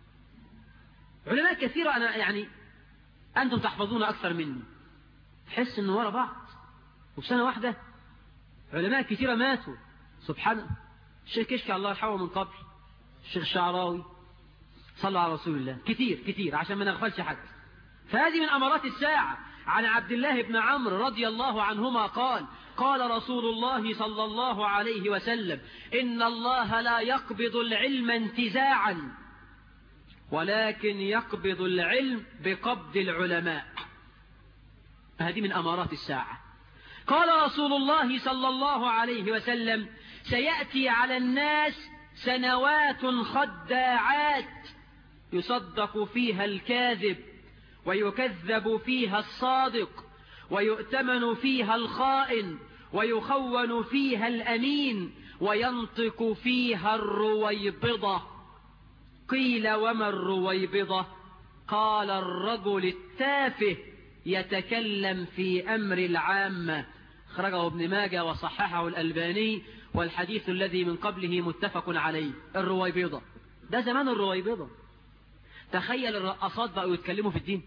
علماء كثيرة أنا يعني أنتم تحفظون أكثر مني تحس إنه ورا بعض وسنة واحدة علماء كثيرة ماتوا سبحان الشيخ كشكي الله يرحمه من قبل الشيخ الشعراوي صلى على رسول الله كثير كثير عشان ما نغفلش حد فهذه من أمارات الساعة عن عبد الله بن عمرو رضي الله عنهما قال قال رسول الله صلى الله عليه وسلم إن الله لا يقبض العلم انتزاعا ولكن يقبض العلم بقبض العلماء هذه من أمارات الساعة قال رسول الله صلى الله عليه وسلم سيأتي على الناس سنوات خداعات يصدق فيها الكاذب ويكذب فيها الصادق ويؤتمن فيها الخائن ويخون فيها الأمين وينطق فيها الرويبضة قيل وما الرويبضة قال الرجل التافه يتكلم في أمر العامة خرجه ابن ماجه وصححه الألباني والحديث الذي من قبله متفق عليه الرويبضة ده زمان الرويبضة تخيل الرقصات بقوا يتكلموا في الدين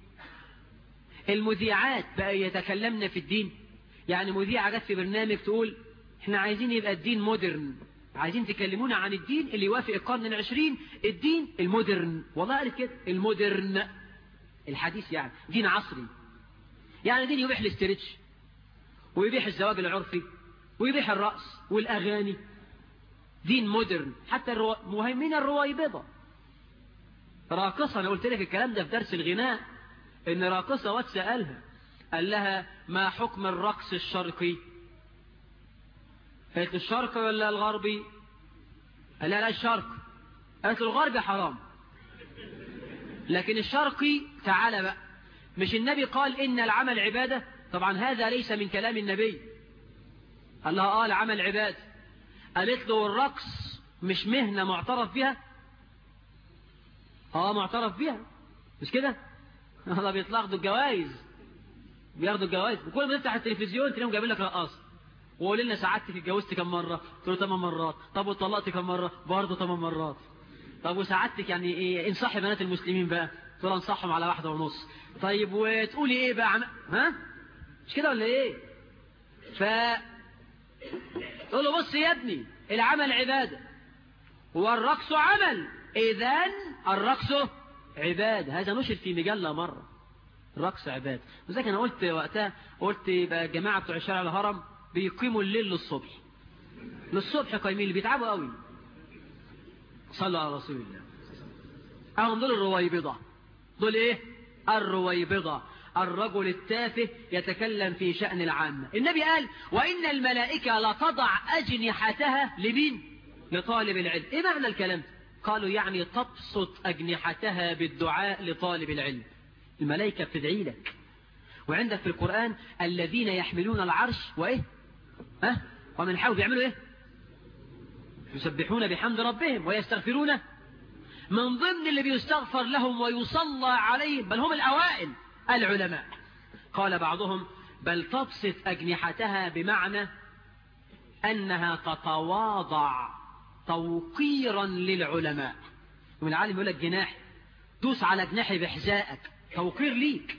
المذيعات بقى يتكلمن في الدين يعني مذيعة جت في برنامج تقول احنا عايزين يبقى الدين مودرن عايزين تكلمونا عن الدين اللي يوافق القرن العشرين الدين المودرن والله قالت كده المودرن الحديث يعني دين عصري يعني دين يبيح الاسترتش ويبيح الزواج العرفي ويبيح الرأس والأغاني دين مودرن حتى الرو... مهيمين الرويبضة راقصة أنا قلت لك الكلام ده في درس الغناء إن راقصة واد سألها قال لها ما حكم الرقص الشرقي قالت الشرقي ولا الغربي قال لها لا الشرق قالت الغربي حرام لكن الشرقي تعالى بقى مش النبي قال إن العمل عبادة طبعا هذا ليس من كلام النبي قال لها آه العمل عبادة قالت له الرقص مش مهنة معترف بها اه معترف بها مش كده الله بيطلقوا الجوائز بياخدوا الجوائز وكل ما تفتح التلفزيون تلاقيهم جايبين لك رقاصه وقول لنا سعادتك اتجوزت كم مره قلت له 8 مرات طب واتطلقت كم مره برضه 8 مرات طب وسعادتك يعني ايه انصحي بنات المسلمين بقى تقول انصحهم على واحده ونص طيب وتقولي ايه بقى عم... ها مش كده ولا ايه ف تقول له بص يا ابني العمل عباده والرقص عمل اذا الرقص عباد هذا نشر في مجلة مرة الرقص عباد وذلك أنا قلت وقتها قلت بقى الجماعة بتوع الشارع الهرم بيقيموا الليل للصبح للصبح قايمين اللي بيتعبوا قوي صلوا على رسول الله أهم دول الرويبضة دول إيه الرويبضة الرجل التافه يتكلم في شأن العامة النبي قال وإن الملائكة لتضع أجنحتها لمين لطالب العلم إيه معنى الكلام قالوا يعني تبسط أجنحتها بالدعاء لطالب العلم الملائكة بتدعي لك وعندك في القرآن الذين يحملون العرش وإيه ها ومن حول بيعملوا إيه يسبحون بحمد ربهم ويستغفرون من ضمن اللي بيستغفر لهم ويصلى عليهم بل هم الأوائل العلماء قال بعضهم بل تبسط أجنحتها بمعنى أنها تتواضع توقيرا للعلماء والعالم يقول لك جناح دوس على جناحي بحذائك توقير ليك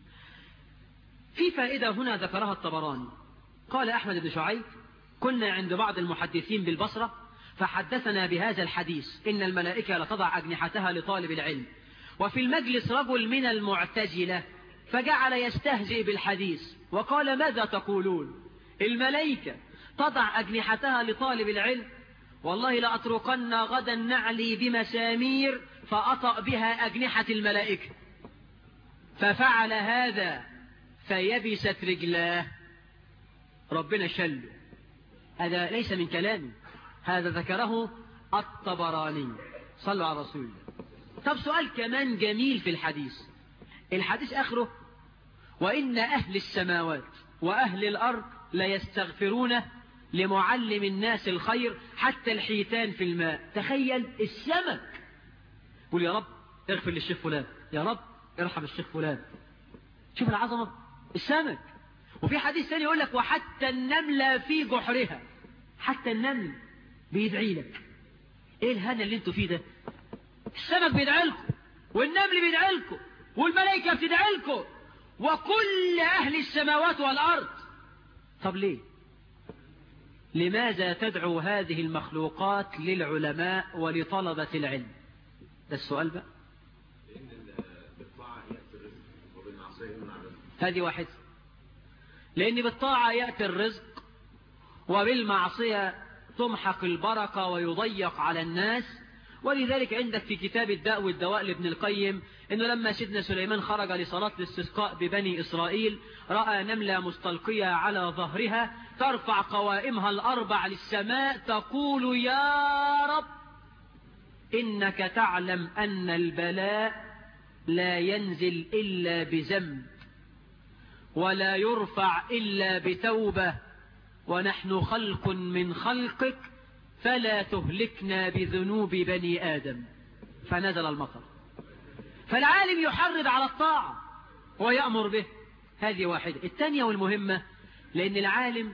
في فائدة هنا ذكرها الطبراني قال أحمد بن شعيب كنا عند بعض المحدثين بالبصرة فحدثنا بهذا الحديث إن الملائكة لتضع أجنحتها لطالب العلم وفي المجلس رجل من المعتزلة فجعل يستهزئ بالحديث وقال ماذا تقولون الملائكة تضع أجنحتها لطالب العلم والله لأتركن غدا نعلي بمسامير فأطأ بها أجنحة الملائكة ففعل هذا فيبست رجلاه ربنا شله هذا ليس من كلامي هذا ذكره الطبراني صلوا على رسول الله طب سؤال كمان جميل في الحديث الحديث آخره وإن أهل السماوات وأهل الأرض لا يستغفرون لمعلم الناس الخير حتى الحيتان في الماء تخيل السمك قول يا رب اغفر للشيخ فلان يا رب ارحم الشيخ فلان شوف العظمة السمك وفي حديث ثاني يقول لك وحتى النملة في جحرها حتى النمل بيدعي لك ايه الهنا اللي انتوا فيه ده السمك بيدعي لكم والنمل بيدعي لكم والملائكة بتدعي لكم وكل أهل السماوات والأرض طب ليه لماذا تدعو هذه المخلوقات للعلماء ولطلبة العلم ده السؤال بقى هذه واحد لأن بالطاعة يأتي الرزق وبالمعصية تمحق البركة ويضيق على الناس ولذلك عندك في كتاب الداء والدواء لابن القيم انه لما سيدنا سليمان خرج لصلاة الاستسقاء ببني اسرائيل رأى نملة مستلقية على ظهرها ترفع قوائمها الاربع للسماء تقول يا رب انك تعلم ان البلاء لا ينزل الا بذنب ولا يرفع الا بتوبة ونحن خلق من خلقك فلا تهلكنا بذنوب بني آدم فنزل المطر فالعالم يحرض على الطاعة ويأمر به هذه واحدة الثانية والمهمة لأن العالم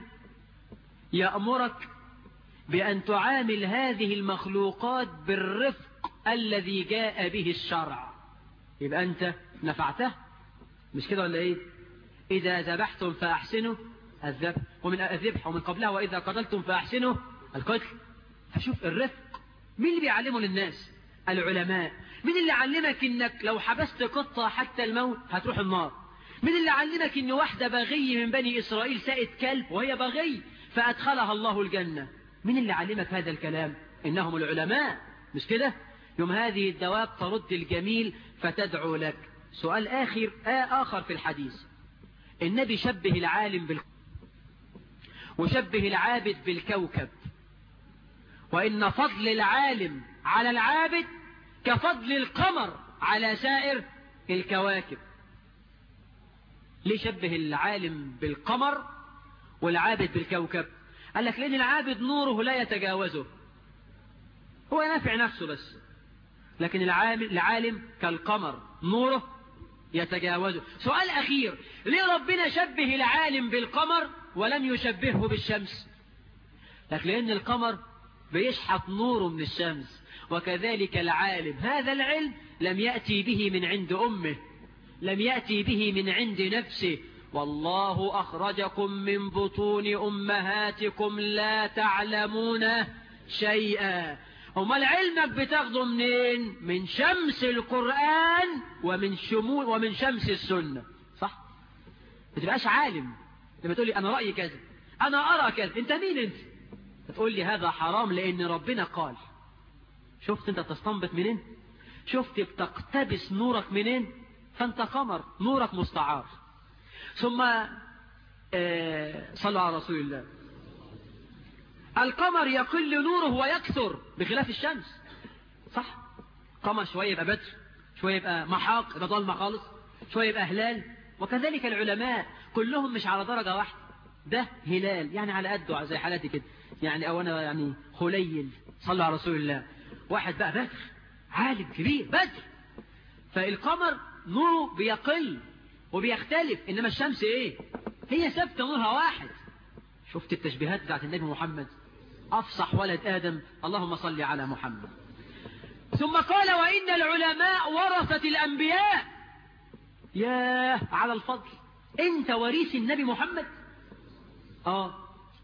يأمرك بأن تعامل هذه المخلوقات بالرفق الذي جاء به الشرع يبقى أنت نفعته مش كده ولا إيه إذا ذبحتم فأحسنوا الذبح ومن الذبح ومن قبلها وإذا قتلتم فأحسنوا القتل هشوف الرفق مين اللي بيعلمه للناس العلماء مين اللي علمك انك لو حبست قطة حتى الموت هتروح النار مين اللي علمك ان واحدة بغي من بني اسرائيل سائت كلب وهي بغي فادخلها الله الجنة مين اللي علمك هذا الكلام انهم العلماء مش كده يوم هذه الدواب ترد الجميل فتدعو لك سؤال آخر آه آخر في الحديث النبي شبه العالم بال وشبه العابد بالكوكب وإن فضل العالم على العابد كفضل القمر على سائر الكواكب ليه شبه العالم بالقمر والعابد بالكوكب قال لك لأن العابد نوره لا يتجاوزه هو ينافع نفسه بس لكن العالم كالقمر نوره يتجاوزه سؤال أخير ليه ربنا شبه العالم بالقمر ولم يشبهه بالشمس لكن لأن القمر بيشحط نوره من الشمس وكذلك العالم هذا العلم لم يأتي به من عند أمه لم يأتي به من عند نفسه والله أخرجكم من بطون أمهاتكم لا تعلمون شيئا هما علمك بتاخده منين من شمس القرآن ومن شمول ومن شمس السنة صح ما تبقاش عالم لما تقول لي أنا رأيي كذا أنا أرى كذا أنت مين أنت تقول لي هذا حرام لأن ربنا قال شفت أنت تستنبط منين شفت بتقتبس نورك منين فأنت قمر نورك مستعار ثم آه صلوا على رسول الله القمر يقل نوره ويكثر بخلاف الشمس صح قمر شوية يبقى بدر شوية يبقى محاق يبقى ظلمة خالص شوية يبقى هلال وكذلك العلماء كلهم مش على درجة واحدة ده هلال يعني على قده زي حالاتي كده يعني او انا يعني خليل صلى على رسول الله واحد بقى بدر عالم كبير بدر فالقمر نوره بيقل وبيختلف إنما الشمس إيه هي ثابته نورها واحد شفت التشبيهات بتاعت النبي محمد أفصح ولد آدم اللهم صل على محمد ثم قال وإن العلماء ورثة الأنبياء ياه على الفضل أنت وريث النبي محمد آه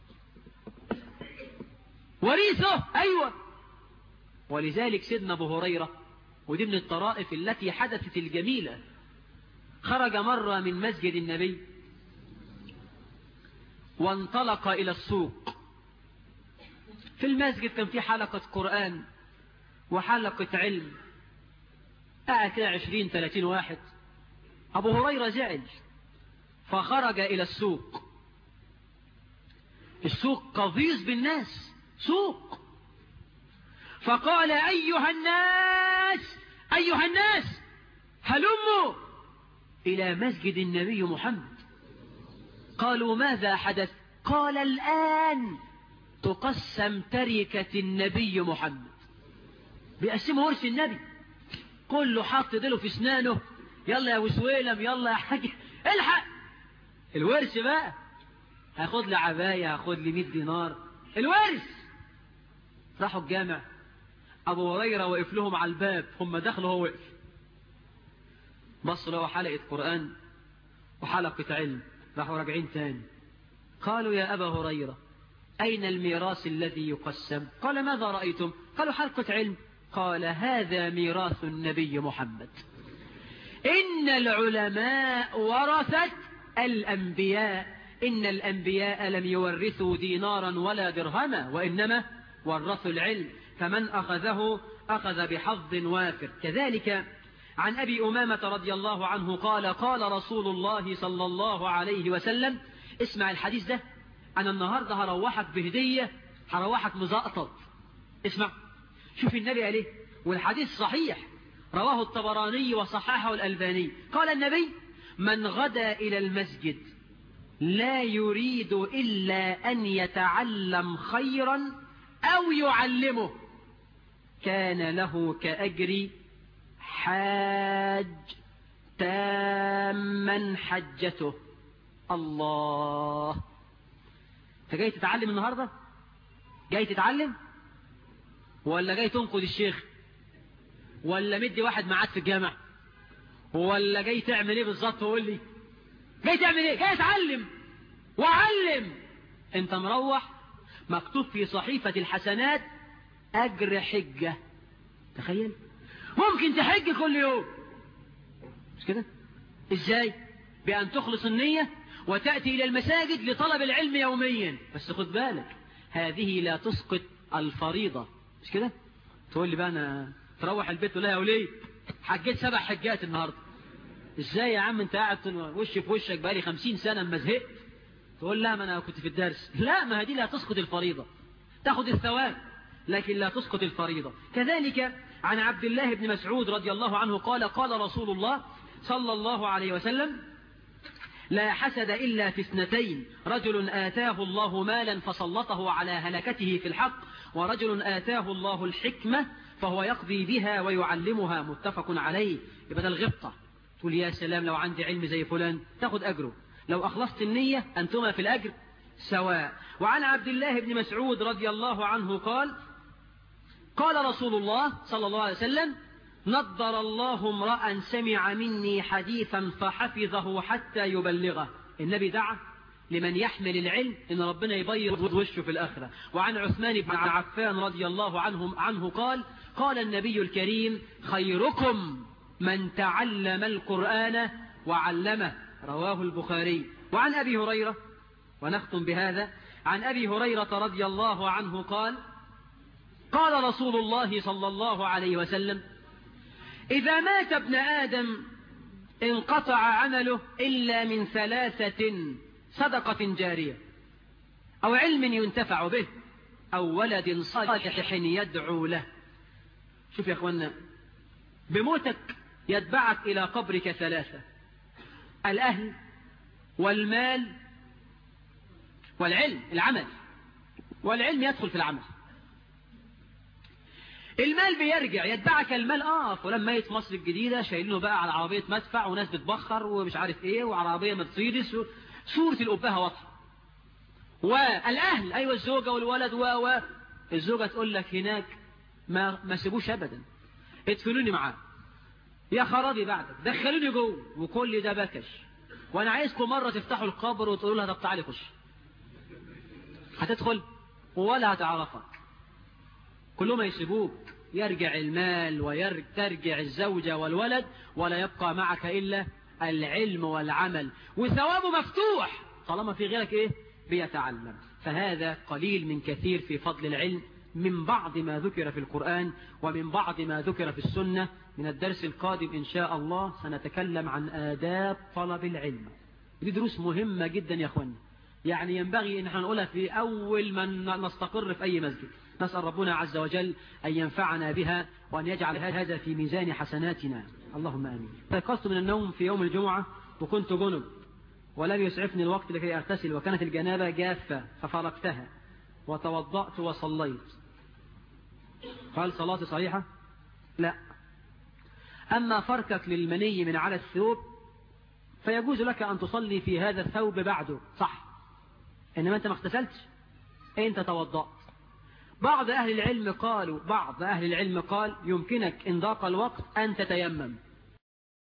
وريثه أيوة ولذلك سيدنا أبو هريرة ودي من الطرائف التي حدثت الجميلة خرج مرة من مسجد النبي وانطلق إلى السوق في المسجد كان في حلقة قرآن وحلقة علم قاعد كده عشرين ثلاثين واحد أبو هريرة زعل فخرج إلى السوق السوق قضيز بالناس سوق فقال أيها الناس أيها الناس هلموا إلى مسجد النبي محمد قالوا ماذا حدث قال الآن تقسم تركة النبي محمد بيقسموا ورث النبي كله حاط ديله في اسنانه يلا يا وسويلم يلا يا حاج الحق الورث بقى هاخد لي عباية هاخد لي 100 دينار الورث راحوا الجامع ابو هريره وقف لهم على الباب هم دخلوا هو وقف بصوا له حلقة قرآن وحلقة علم راحوا راجعين تاني قالوا يا أبا هريرة أين الميراث الذي يقسم قال ماذا رأيتم قالوا حلقة علم قال هذا ميراث النبي محمد إن العلماء ورثت الأنبياء إن الأنبياء لم يورثوا دينارا ولا درهما وإنما ورثوا العلم فمن أخذه أخذ بحظ وافر كذلك عن أبي أمامة رضي الله عنه قال قال رسول الله صلى الله عليه وسلم اسمع الحديث ده أنا النهاردة هروحك بهدية هروحك مزقطط اسمع شوف النبي عليه والحديث صحيح رواه الطبراني وصححه الألباني قال النبي من غدا إلى المسجد لا يريد إلا أن يتعلم خيرا أو يعلمه كان له كأجر حاج تاما حجته الله انت جاي تتعلم النهاردة جاي تتعلم ولا جاي تنقد الشيخ ولا مدي واحد معاد في الجامع ولا جاي تعمل ايه بالظبط وقول لي جاي تعمل ايه جاي اتعلم وعلم انت مروح مكتوب في صحيفة الحسنات اجر حجة تخيل ممكن تحج كل يوم مش كده ازاي بأن تخلص النية وتأتي إلى المساجد لطلب العلم يوميا بس خد بالك هذه لا تسقط الفريضة مش كده تقول لي بقى أنا تروح البيت ولا يا ولي حجيت سبع حجات النهاردة ازاي يا عم انت قاعد وش في وشك بقالي خمسين سنة ما زهقت تقول لا ما انا كنت في الدرس لا ما هذه لا تسقط الفريضة تاخد الثواب لكن لا تسقط الفريضة كذلك عن عبد الله بن مسعود رضي الله عنه قال قال رسول الله صلى الله عليه وسلم لا حسد إلا في اثنتين رجل آتاه الله مالا فسلطه على هلكته في الحق ورجل آتاه الله الحكمة فهو يقضي بها ويعلمها متفق عليه يبقى ده الغبطة تقول يا سلام لو عندي علم زي فلان تاخد أجره لو أخلصت النية أنتما في الأجر سواء وعن عبد الله بن مسعود رضي الله عنه قال قال رسول الله صلى الله عليه وسلم نضر الله امرأ سمع مني حديثا فحفظه حتى يبلغه النبي دعا لمن يحمل العلم إن ربنا يبيض وشه في الآخرة وعن عثمان بن عفان رضي الله عنه, عنه قال قال النبي الكريم خيركم من تعلم القرآن وعلمه رواه البخاري وعن أبي هريرة ونختم بهذا عن أبي هريرة رضي الله عنه قال قال رسول الله صلى الله عليه وسلم إذا مات ابن آدم انقطع عمله إلا من ثلاثة صدقة جارية أو علم ينتفع به أو ولد صالح يدعو له شوف يا أخوانا بموتك يتبعك إلى قبرك ثلاثة الأهل والمال والعلم العمل والعلم يدخل في العمل المال بيرجع يتبعك المال اه فلان ميت في مصر الجديدة شايلينه بقى على عربية مدفع وناس بتبخر ومش عارف ايه وعربية مرسيدس و... صورة الأبهة واضحة والأهل أيوة الزوجة والولد و و الزوجة تقول لك هناك ما ما سيبوش أبدا ادفنوني معاه يا خرابي بعدك دخلوني جوه وكل ده بكش وانا عايزكم مرة تفتحوا القبر وتقولوا لها طب تعالي خش هتدخل ولا هتعرفك كلهم يسيبوك يرجع المال وترجع الزوجة والولد ولا يبقى معك إلا العلم والعمل وثوابه مفتوح طالما في غيرك إيه بيتعلم فهذا قليل من كثير في فضل العلم من بعض ما ذكر في القرآن ومن بعض ما ذكر في السنة من الدرس القادم إن شاء الله سنتكلم عن آداب طلب العلم دي دروس مهمة جدا يا أخواني يعني ينبغي أن نقولها في أول من نستقر في أي مسجد نسأل ربنا عز وجل أن ينفعنا بها وأن يجعل هذا في ميزان حسناتنا اللهم آمين تيقظت من النوم في يوم الجمعة وكنت جنب ولم يسعفني الوقت لكي أغتسل وكانت الجنابة جافة ففرقتها وتوضأت وصليت قال صلاتي صحيحة لا أما فركك للمني من على الثوب فيجوز لك أن تصلي في هذا الثوب بعده صح إنما أنت ما اغتسلتش أنت توضأت بعض أهل العلم قالوا بعض أهل العلم قال يمكنك إن ضاق الوقت أن تتيمم